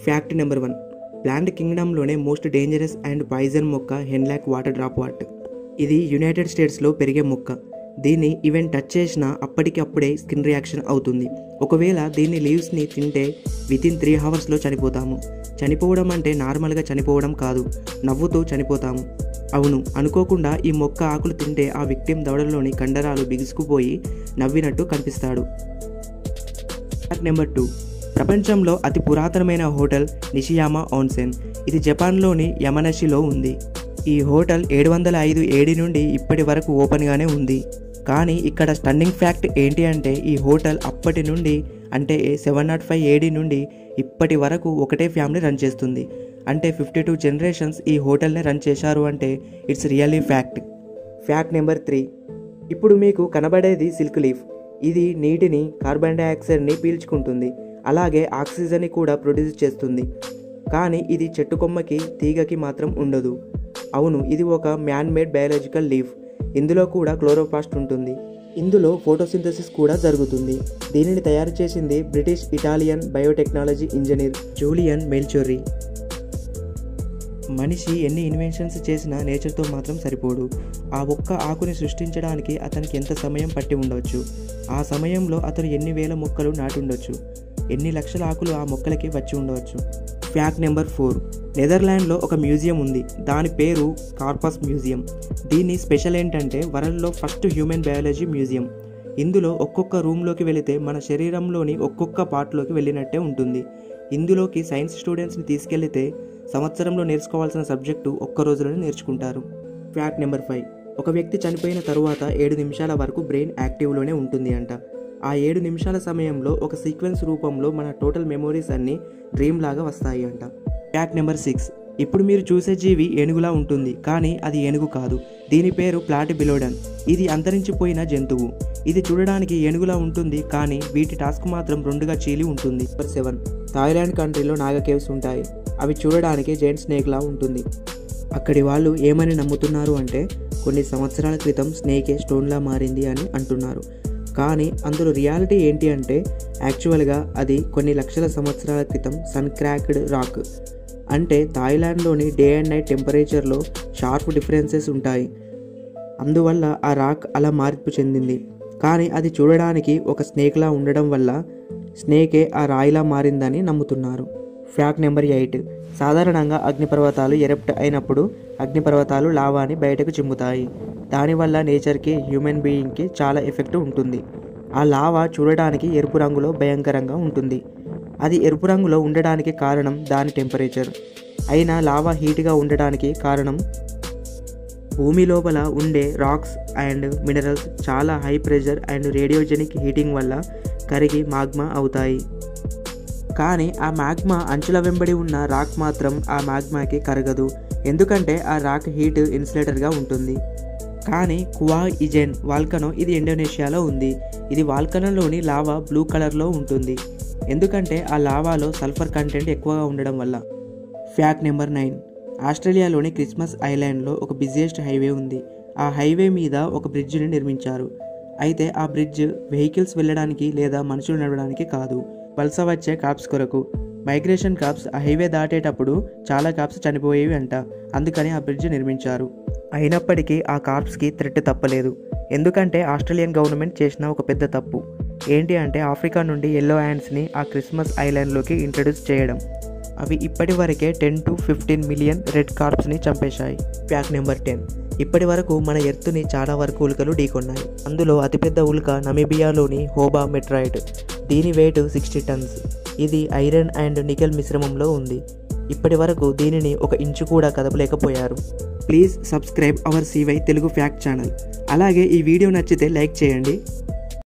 fact number one plant కింగ్డమ్లోనే most dangerous and poison మొక్క hemlock water dropwort ఇది united స్టేట్స్లో పెరిగే మొక్క దీన్ని ఈవెన్ టచ్ చేసినా అప్పటికప్పుడే స్కిన్ రియాక్షన్ అవుతుంది ఒకవేళ దీన్ని లీవ్స్ని తింటే వితిన్ త్రీ అవర్స్లో చనిపోతాము చనిపోవడం అంటే నార్మల్గా చనిపోవడం కాదు నవ్వుతూ చనిపోతాము అవును అనుకోకుండా ఈ మొక్క ఆకులు తింటే ఆ విక్టిమ్ దవడలోని కండరాలు బిగుసుకుపోయి నవ్వినట్టు కనిపిస్తాడు ఫ్యాక్ట్ నెంబర్ టూ ప్రపంచంలో అతి పురాతనమైన హోటల్ నిషియామా ఆన్సెన్ ఇది జపాన్లోని యమనషిలో ఉంది ఈ హోటల్ ఏడు వందల ఐదు ఏడి నుండి ఇప్పటి వరకు ఓపెన్గానే ఉంది కానీ ఇక్కడ స్టన్నింగ్ ఫ్యాక్ట్ ఏంటి అంటే ఈ హోటల్ అప్పటి నుండి అంటే సెవెన్ నాట్ ఫైవ్ ఏడి నుండి ఇప్పటి వరకు ఒకటే ఫ్యామిలీ రన్ చేస్తుంది అంటే ఫిఫ్టీ టూ జనరేషన్స్ ఈ హోటల్ని రన్ చేశారు అంటే it's really fact fact number three ఇప్పుడు మీకు కనబడేది సిల్క్ లీఫ్ ఇది నీటిని కార్బన్ డైఆక్సైడ్ని పీల్చుకుంటుంది అలాగే ఆక్సిజన్ని కూడా ప్రొడ్యూస్ చేస్తుంది కానీ ఇది చెట్టు కొమ్మకి తీగకి మాత్రం ఉండదు అవును ఇది ఒక మ్యాన్ మేడ్ బయాలజికల్ లీఫ్ ఇందులో కూడా క్లోరోప్లాస్ట్ ఉంటుంది ఇందులో ఫోటోసింథసిస్ కూడా జరుగుతుంది దీనిని తయారు చేసింది British Italian biotechnology engineer Julian Melchiorri మనిషి ఎన్ని ఇన్వెన్షన్స్ చేసినా నేచర్తో మాత్రం సరిపోడు ఆ ఒక్క ఆకుని సృష్టించడానికి అతనికి ఎంత సమయం పట్టి ఉండవచ్చు ఆ సమయంలో అతను ఎన్ని వేల మొక్కలు నాటి ఉండొచ్చు ఎన్ని లక్షల ఆకులు ఆ మొక్కలకి వచ్చి ఉండవచ్చు ఫ్యాక్ట్ నెంబర్ ఫోర్ నెదర్లాండ్లో ఒక మ్యూజియం ఉంది దాని పేరు కార్పస్ మ్యూజియం దీని స్పెషల్ ఏంటంటే వరల్డ్లో ఫస్ట్ హ్యూమన్ బయాలజీ మ్యూజియం ఇందులో ఒక్కొక్క రూమ్లోకి వెళితే మన శరీరంలోని ఒక్కొక్క పార్ట్లోకి వెళ్ళినట్టే ఉంటుంది ఇందులోకి సైన్స్ స్టూడెంట్స్ని తీసుకెళ్తే సంవత్సరంలో నేర్చుకోవాల్సిన సబ్జెక్టు ఒక్క రోజులోనే నేర్చుకుంటారు ఫ్యాక్ట్ నెంబర్ ఫైవ్ ఒక వ్యక్తి చనిపోయిన తరువాత ఏడు నిమిషాల వరకు బ్రెయిన్ యాక్టివ్లోనే ఉంటుంది అంట ఆ ఏడు నిమిషాల సమయంలో ఒక సీక్వెన్స్ రూపంలో మన టోటల్ మెమోరీస్ అన్నీ డ్రీమ్ లాగా వస్తాయి అంట ఫ్యాక్ట్ నెంబర్ సిక్స్ ఇప్పుడు మీరు చూసే జీవి ఏనుగులా ఉంటుంది కానీ అది ఏనుగు కాదు దీని పేరు ప్లాట్ బిలోడన్ ఇది అంతరించిపోయిన జంతువు ఇది చూడడానికి ఏనుగులా ఉంటుంది కానీ వీటి టాస్క్ మాత్రం రెండుగా చీలి ఉంటుంది నెంబర్ సెవెన్ థాయిలాండ్ కంట్రీలో నాగ కేవ్స్ ఉంటాయి అవి చూడడానికి జైంట్ స్నేక్లా ఉంటుంది అక్కడి వాళ్ళు ఏమని నమ్ముతున్నారు అంటే కొన్ని సంవత్సరాల క్రితం స్నేకే స్టోన్లా మారింది అని అంటున్నారు కానీ అందులో రియాలిటీ ఏంటి అంటే యాక్చువల్గా అది కొన్ని లక్షల సంవత్సరాల క్రితం సన్ క్రాక్డ్ రాక్ అంటే థాయిలాండ్లోని డే అండ్ నైట్ టెంపరేచర్లో షార్ప్ డిఫరెన్సెస్ ఉంటాయి అందువల్ల ఆ రాక్ అలా మార్పు చెందింది కానీ అది చూడడానికి ఒక స్నేక్లా ఉండడం వల్ల స్నేకే ఆ రాయిలా మారిందని నమ్ముతున్నారు ఫ్యాక్ట్ నెంబర్ ఎయిట్ సాధారణంగా అగ్నిపర్వతాలు ఎరప్ట్ అయినప్పుడు అగ్నిపర్వతాలు లావాని బయటకు చిమ్ముతాయి దానివల్ల నేచర్కి హ్యూమన్ బీయింగ్కి చాలా ఎఫెక్ట్ ఉంటుంది ఆ లావా చూడడానికి ఎరుపు రంగులో భయంకరంగా ఉంటుంది అది ఎరుపు రంగులో ఉండడానికి కారణం దాని టెంపరేచర్ అయినా లావా హీట్గా ఉండడానికి కారణం భూమి లోపల ఉండే రాక్స్ అండ్ మినరల్స్ చాలా high pressure and radiogenic heating వల్ల కరిగి మాగ్మా అవుతాయి కానీ ఆ మ్యాగ్మా అంచుల వెంబడి ఉన్న రాక్ మాత్రం ఆ మ్యాగ్మాకి కరగదు ఎందుకంటే ఆ రాక్ హీట్ ఇన్సులేటర్గా ఉంటుంది కానీ కువా ఇజెన్ వాల్కనో ఇది ఇండోనేషియాలో ఉంది ఇది వాల్కనోలోని లావా బ్లూ కలర్లో ఉంటుంది ఎందుకంటే ఆ లావాలో సల్ఫర్ కంటెంట్ ఎక్కువగా ఉండడం వల్ల ఫ్యాక్ట్ నెంబర్ నైన్ ఆస్ట్రేలియాలోని క్రిస్మస్ ఐలాండ్లో ఒక బిజియెస్ట్ హైవే ఉంది ఆ హైవే మీద ఒక బ్రిడ్జిని నిర్మించారు అయితే ఆ బ్రిడ్జ్ వెహికల్స్ వెళ్ళడానికి లేదా మనుషులు నడవడానికి కాదు వలస వచ్చే కాప్స్ కొరకు మైగ్రేషన్ కాప్స్ ఆ హైవే దాటేటప్పుడు చాలా కాప్స్ చనిపోయేవి అంట అందుకని ఆ బ్రిడ్జ్ నిర్మించారు అయినప్పటికీ ఆ కార్ప్స్కి థ్రెట్ తప్పలేదు ఎందుకంటే ఆస్ట్రేలియన్ గవర్నమెంట్ చేసిన ఒక పెద్ద తప్పు ఏంటి అంటే ఆఫ్రికా నుండి ఎల్లో యాండ్స్ని ఆ క్రిస్మస్ ఐలాండ్లోకి ఇంట్రడ్యూస్ చేయడం అవి ఇప్పటి వరకే ten to fifteen million red కార్ప్స్ని చంపేశాయి ఫ్యాక్ట్ నెంబర్ టెన్ ఇప్పటి వరకు మన ఎర్త్ని చాలా వరకు ఉల్కలు ఢీకొన్నాయి అందులో అతిపెద్ద ఉల్క నమీబియాలోని హోబా మెట్రాయిడ్ దీని వెయిట్ సిక్స్టీ టన్స్ ఇది ఐరన్ అండ్ నికెల్ మిశ్రమంలో ఉంది ఇప్పటి వరకు దీనిని ఒక ఇంచు కూడా కదపలేకపోయారు please subscribe our CY Telugu fact channel అలాగే ఈ వీడియో నచ్చితే లైక్ చేయండి